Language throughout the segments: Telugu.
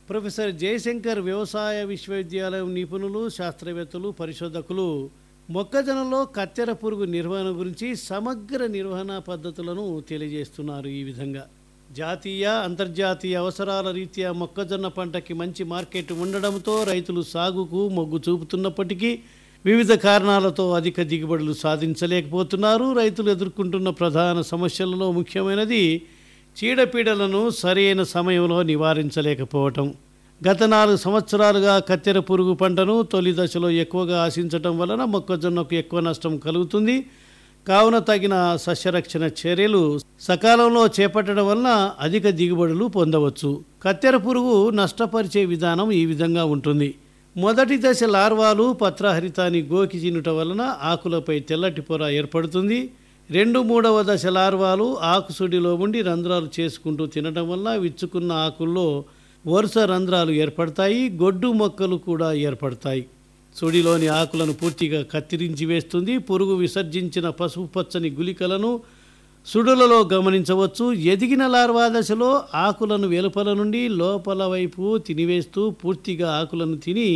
ప్రొఫెసర్ జయశంకర్ వ్యవసాయ విశ్వవిద్యాలయం నిపుణులు శాస్త్రవేత్తలు పరిశోధకులు మొక్కజొన్నలో కత్తెర పురుగు నిర్వహణ గురించి సమగ్ర నిర్వహణ పద్ధతులను తెలియజేస్తున్నారు ఈ విధంగా జాతీయ అంతర్జాతీయ అవసరాల రీత్యా మొక్కజొన్న పంటకి మంచి మార్కెట్ ఉండడంతో రైతులు సాగుకు మొగ్గు చూపుతున్నప్పటికీ వివిధ కారణాలతో అధిక దిగుబడులు సాధించలేకపోతున్నారు రైతులు ఎదుర్కొంటున్న ప్రధాన సమస్యలలో ముఖ్యమైనది చీడపీడలను సరైన సమయంలో నివారించలేకపోవటం గత నాలుగు సంవత్సరాలుగా కత్తెర పురుగు పంటను తొలి దశలో ఎక్కువగా ఆశించటం వలన మొక్కజొన్నకు ఎక్కువ నష్టం కలుగుతుంది కావున తగిన సస్యరక్షణ చర్యలు సకాలంలో చేపట్టడం వలన అధిక దిగుబడులు పొందవచ్చు కత్తెర పురుగు నష్టపరిచే విధానం ఈ విధంగా ఉంటుంది మొదటి దశ లార్వాలు పత్రహరితాన్ని గోకి తినుట వలన ఆకులపై తెల్లటి పొర ఏర్పడుతుంది రెండు మూడవ దశ లార్వాలు ఆకుసుడిలో ఉండి రంధ్రాలు చేసుకుంటూ తినడం వల్ల విచ్చుకున్న ఆకుల్లో వరుస రంధ్రాలు ఏర్పడతాయి గొడ్డు మొక్కలు కూడా ఏర్పడతాయి సుడిలోని ఆకులను పూర్తిగా కత్తిరించి వేస్తుంది పురుగు విసర్జించిన పసుపు పచ్చని గుళికలను సుడులలో గమనించవచ్చు ఎదిగిన లార్వా దశలో ఆకులను వెలుపల నుండి లోపల వైపు తినివేస్తూ పూర్తిగా ఆకులను తిని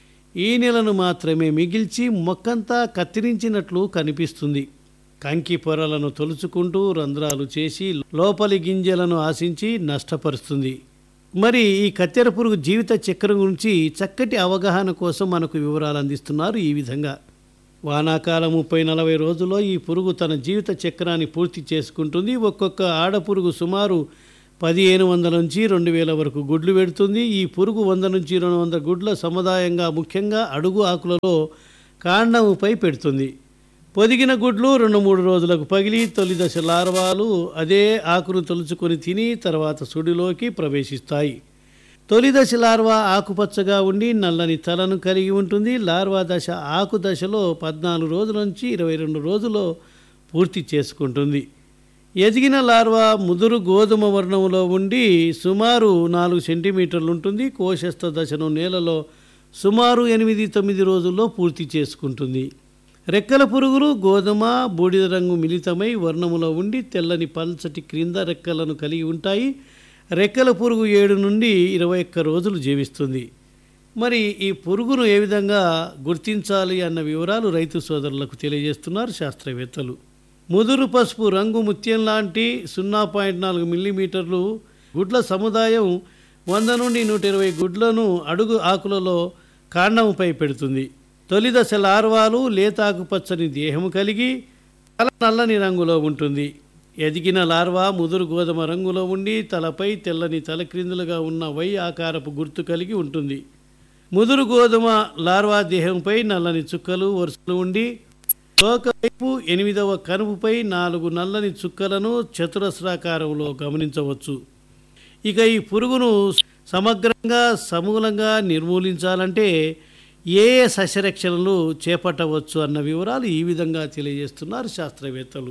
ఈ నెలను మాత్రమే మిగిల్చి మొక్కంతా కత్తిరించినట్లు కనిపిస్తుంది కంకి పొరలను తొలుచుకుంటూ రంధ్రాలు చేసి లోపలి గింజలను ఆశించి నష్టపరుస్తుంది మరి ఈ కత్తెర పురుగు జీవిత చక్రం గురించి చక్కటి అవగాహన కోసం మనకు వివరాలు అందిస్తున్నారు ఈ విధంగా వానాకాలం ముప్పై నలభై రోజుల్లో ఈ పురుగు తన జీవిత చక్రాన్ని పూర్తి చేసుకుంటుంది ఒక్కొక్క ఆడపురుగు సుమారు పదిహేను వందల నుంచి రెండు వేల వరకు గుడ్లు పెడుతుంది ఈ పురుగు వంద నుంచి రెండు వందల గుడ్ల సముదాయంగా ముఖ్యంగా అడుగు ఆకులలో కాండముపై పెడుతుంది పొదిగిన గుడ్లు రెండు మూడు రోజులకు పగిలి తొలి దశ లార్వాలు అదే ఆకును తొలుచుకొని తిని తర్వాత సుడిలోకి ప్రవేశిస్తాయి తొలి దశ లార్వా ఆకుపచ్చగా ఉండి నల్లని తలను కలిగి ఉంటుంది లార్వా దశ ఆకు దశలో పద్నాలుగు రోజుల నుంచి ఇరవై రెండు రోజుల్లో పూర్తి చేసుకుంటుంది ఎదిగిన లార్వా ముదురు గోధుమ వర్ణంలో ఉండి సుమారు నాలుగు సెంటీమీటర్లు ఉంటుంది కోశస్థ దశను నేలలో సుమారు ఎనిమిది తొమ్మిది రోజుల్లో పూర్తి చేసుకుంటుంది రెక్కల పురుగులు గోధుమ బూడిద రంగు మిళితమై వర్ణములో ఉండి తెల్లని పల్చటి క్రింద రెక్కలను కలిగి ఉంటాయి రెక్కల పురుగు ఏడు నుండి ఇరవై ఒక్క రోజులు జీవిస్తుంది మరి ఈ పురుగును ఏ విధంగా గుర్తించాలి అన్న వివరాలు రైతు సోదరులకు తెలియజేస్తున్నారు శాస్త్రవేత్తలు ముదురు పసుపు రంగు ముత్యం లాంటి సున్నా పాయింట్ నాలుగు మిల్లీమీటర్లు గుడ్ల సముదాయం వంద నుండి నూట ఇరవై గుడ్లను అడుగు ఆకులలో కాండంపై పెడుతుంది తొలి దశ లార్వాలు లేతాకుపచ్చని దేహము కలిగి తల నల్లని రంగులో ఉంటుంది ఎదిగిన లార్వా ముదురు గోధుమ రంగులో ఉండి తలపై తెల్లని తలక్రిందులుగా ఉన్న వై ఆకారపు గుర్తు కలిగి ఉంటుంది ముదురు గోధుమ లార్వా దేహంపై నల్లని చుక్కలు వరుసలు ఉండి తోక వైపు ఎనిమిదవ కనుపుపై నాలుగు నల్లని చుక్కలను చతురస్రాకారంలో గమనించవచ్చు ఇక ఈ పురుగును సమగ్రంగా సమూలంగా నిర్మూలించాలంటే ఏ ఏ సస్యరక్షణలు చేపట్టవచ్చు అన్న వివరాలు ఈ విధంగా తెలియజేస్తున్నారు శాస్త్రవేత్తలు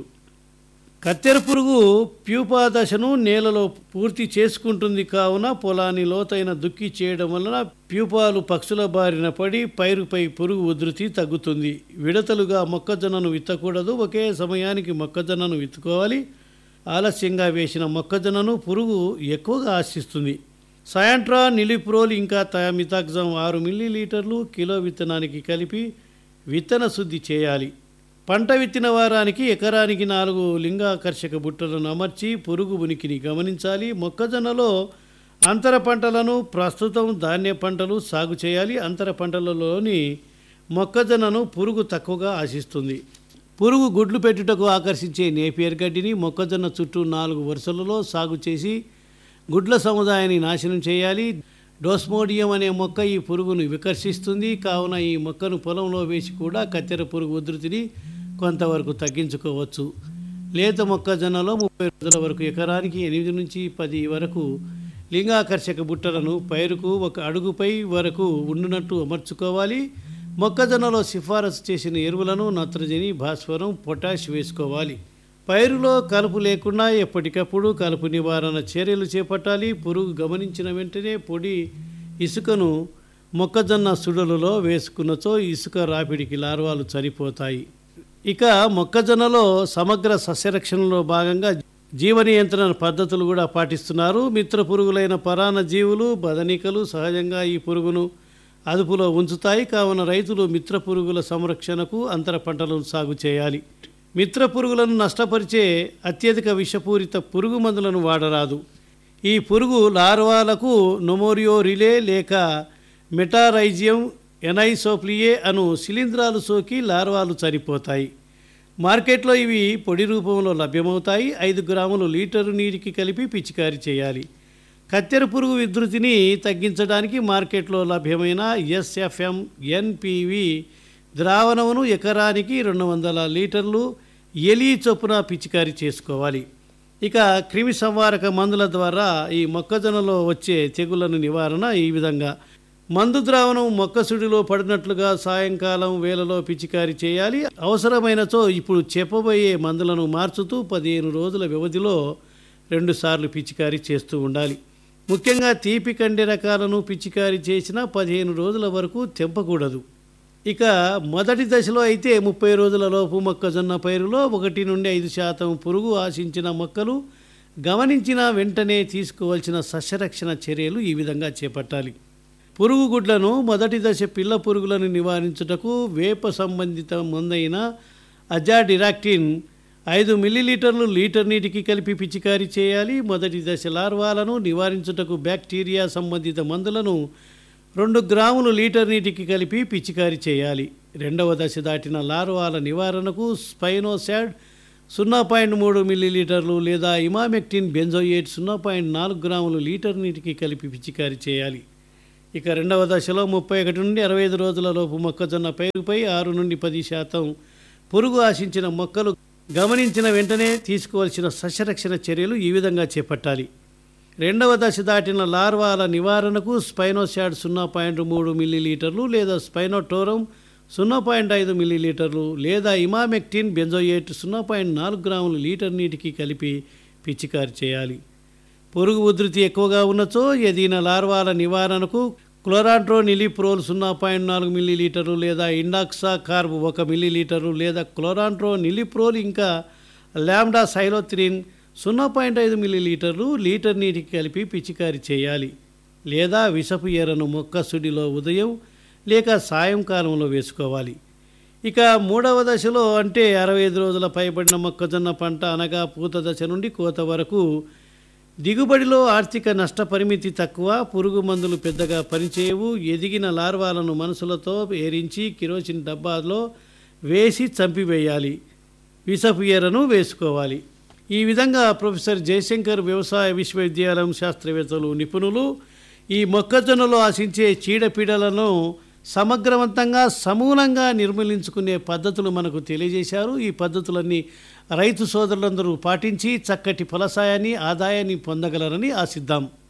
కత్తెర పురుగు ప్యూపా దశను నేలలో పూర్తి చేసుకుంటుంది కావున పొలాన్ని లోతైన దుక్కి చేయడం వలన ప్యూపాలు పక్షుల బారిన పడి పైరుపై పురుగు ఉధృతి తగ్గుతుంది విడతలుగా మొక్కజొన్నను విత్తకూడదు ఒకే సమయానికి మొక్కజొన్నను విత్తుకోవాలి ఆలస్యంగా వేసిన మొక్కజొన్నను పురుగు ఎక్కువగా ఆశిస్తుంది సయాంట్రా నిలిప్రోల్ ఇంకా థయామితాగ్జామ్ ఆరు మిల్లీ లీటర్లు కిలో విత్తనానికి కలిపి విత్తన శుద్ధి చేయాలి పంట విత్తిన వారానికి ఎకరానికి నాలుగు లింగాకర్షక బుట్టలను అమర్చి పురుగు ఉనికిని గమనించాలి మొక్కజొన్నలో అంతర పంటలను ప్రస్తుతం ధాన్య పంటలు సాగు చేయాలి అంతర పంటలలోని మొక్కజొన్నను పురుగు తక్కువగా ఆశిస్తుంది పురుగు గుడ్లు పెట్టుటకు ఆకర్షించే నేపియర్ గడ్డిని మొక్కజొన్న చుట్టూ నాలుగు వరుసలలో సాగు చేసి గుడ్ల సముదాయాన్ని నాశనం చేయాలి డోస్మోడియం అనే మొక్క ఈ పురుగును వికర్షిస్తుంది కావున ఈ మొక్కను పొలంలో వేసి కూడా కత్తెర పురుగు ఉధృతిని కొంతవరకు తగ్గించుకోవచ్చు లేత మొక్కజొన్నలో ముప్పై రోజుల వరకు ఎకరానికి ఎనిమిది నుంచి పది వరకు లింగాకర్షక బుట్టలను పైరుకు ఒక అడుగుపై వరకు ఉండునట్టు అమర్చుకోవాలి మొక్కజొన్నలో సిఫారసు చేసిన ఎరువులను నత్రజని భాస్వరం పొటాష్ వేసుకోవాలి పైరులో కలుపు లేకుండా ఎప్పటికప్పుడు కలుపు నివారణ చర్యలు చేపట్టాలి పురుగు గమనించిన వెంటనే పొడి ఇసుకను మొక్కజొన్న సుడులలో వేసుకున్నచో ఇసుక రాపిడికి లార్వాలు చనిపోతాయి ఇక మొక్కజొన్నలో సమగ్ర సస్యరక్షణలో భాగంగా జీవ నియంత్రణ పద్ధతులు కూడా పాటిస్తున్నారు మిత్ర పురుగులైన పరాన్న జీవులు బదనికలు సహజంగా ఈ పురుగును అదుపులో ఉంచుతాయి కావున రైతులు మిత్ర పురుగుల సంరక్షణకు అంతర పంటలను సాగు చేయాలి మిత్ర పురుగులను నష్టపరిచే అత్యధిక విషపూరిత పురుగు మందులను వాడరాదు ఈ పురుగు లార్వాలకు నొమోరియో రిలే లేక మెటారైజియం ఎనైసోప్లియే అను శిలీంధ్రాలు సోకి లార్వాలు చనిపోతాయి మార్కెట్లో ఇవి పొడి రూపంలో లభ్యమవుతాయి ఐదు గ్రాములు లీటరు నీటికి కలిపి పిచికారీ చేయాలి కత్తెర పురుగు విధృతిని తగ్గించడానికి మార్కెట్లో లభ్యమైన ఎస్ఎఫ్ఎం ఎన్పివి ద్రావణమును ఎకరానికి రెండు వందల లీటర్లు ఎలి చొప్పున పిచికారీ చేసుకోవాలి ఇక క్రిమి సంహారక మందుల ద్వారా ఈ మొక్కజొన్నలో వచ్చే తెగుళ్లను నివారణ ఈ విధంగా మందు ద్రావణం మొక్కసుడిలో పడినట్లుగా సాయంకాలం వేళలో పిచికారీ చేయాలి అవసరమైనచో ఇప్పుడు చెప్పబోయే మందులను మార్చుతూ పదిహేను రోజుల వ్యవధిలో రెండుసార్లు పిచికారీ చేస్తూ ఉండాలి ముఖ్యంగా తీపి కండి రకాలను పిచికారీ చేసిన పదిహేను రోజుల వరకు తెంపకూడదు ఇక మొదటి దశలో అయితే ముప్పై రోజుల లోపు మొక్కజొన్న పైరులో ఒకటి నుండి ఐదు శాతం పురుగు ఆశించిన మొక్కలు గమనించిన వెంటనే తీసుకోవాల్సిన సస్యరక్షణ చర్యలు ఈ విధంగా చేపట్టాలి పురుగు గుడ్లను మొదటి దశ పిల్ల పురుగులను నివారించుటకు వేప సంబంధిత మందైన అజాడిరాక్టిన్ ఐదు మిల్లీలీటర్లు లీటర్ నీటికి కలిపి పిచికారీ చేయాలి మొదటి దశ లార్వాలను నివారించుటకు బ్యాక్టీరియా సంబంధిత మందులను రెండు గ్రాములు లీటర్ నీటికి కలిపి పిచికారీ చేయాలి రెండవ దశ దాటిన లార్వాల నివారణకు స్పైనోసాడ్ సున్నా పాయింట్ మూడు మిల్లీలీటర్లు లేదా ఇమామెక్టిన్ బెంజోయేట్ సున్నా పాయింట్ నాలుగు గ్రాములు లీటర్ నీటికి కలిపి పిచికారీ చేయాలి ఇక రెండవ దశలో ముప్పై ఒకటి నుండి అరవై ఐదు రోజుల లోపు మొక్కజొన్న పైరుపై ఆరు నుండి పది శాతం పురుగు ఆశించిన మొక్కలు గమనించిన వెంటనే తీసుకోవాల్సిన సస్యరక్షణ చర్యలు ఈ విధంగా చేపట్టాలి రెండవ దశ దాటిన లార్వాల నివారణకు స్పైనోసాడ్ సున్నా పాయింట్ మూడు మిల్లీలీటర్లు లేదా స్పైనోటోరం సున్నా పాయింట్ ఐదు మిల్లీలీటర్లు లేదా ఇమామెక్టిన్ బెంజోయేట్ సున్నా పాయింట్ నాలుగు గ్రాములు లీటర్ నీటికి కలిపి పిచికారి చేయాలి పురుగు ఉధృతి ఎక్కువగా ఉన్నచో ఎదిగిన లార్వాల నివారణకు క్లోరాంట్రో నిలిప్రోల్ సున్నా పాయింట్ నాలుగు మిల్లీలీటర్లు లేదా ఇండాక్సా కార్బ్ ఒక మిల్లీలీటరు లేదా క్లోరాంట్రో నిలిప్రోల్ ఇంకా ల్యాండా సైలోత్రిన్ సున్నా పాయింట్ ఐదు మిల్లీలీటర్లు లీటర్ నీటికి కలిపి పిచికారీ చేయాలి లేదా విషపు ఎరను మొక్క సుడిలో ఉదయం లేక సాయంకాలంలో వేసుకోవాలి ఇక మూడవ దశలో అంటే అరవై ఐదు రోజుల పైబడిన మొక్కజొన్న పంట అనగా పూత దశ నుండి కోత వరకు దిగుబడిలో ఆర్థిక నష్ట పరిమితి తక్కువ పురుగు మందులు పెద్దగా పనిచేయవు ఎదిగిన లార్వాలను మనసులతో ఏరించి కిరోసిన్ డబ్బాలో వేసి చంపివేయాలి విషపు ఎరను వేసుకోవాలి ఈ విధంగా ప్రొఫెసర్ జయశంకర్ వ్యవసాయ విశ్వవిద్యాలయం శాస్త్రవేత్తలు నిపుణులు ఈ మొక్కజొన్నలో ఆశించే చీడపీడలను సమగ్రవంతంగా సమూలంగా నిర్మూలించుకునే పద్ధతులు మనకు తెలియజేశారు ఈ పద్ధతులన్నీ రైతు సోదరులందరూ పాటించి చక్కటి ఫలసాయాన్ని ఆదాయాన్ని పొందగలరని ఆశిద్దాం